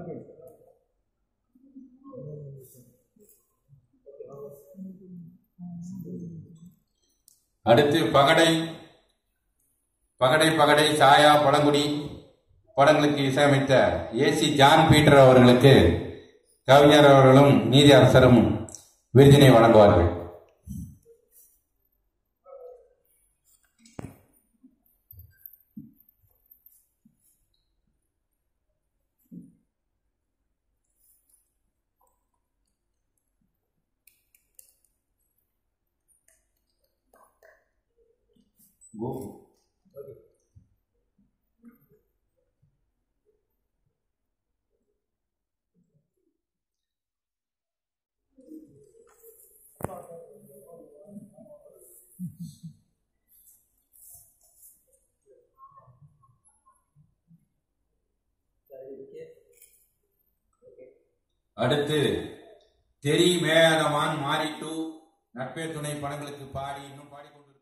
அடுத்து பகடை பகடை பகடை சாயா பழங்குடி படங்களுக்கு இசையமைத்த ஏசி ஜான் பீட்டர் அவர்களுக்கு கவிஞர் அவர்களும் நீதி அரசரும் விருதினை வழங்குவார்கள் அடுத்து தெரி மேயரமான் மாரி டூ நட்பே துணை படங்களுக்கு பாடி இன்னும் பாடிக்கொண்டு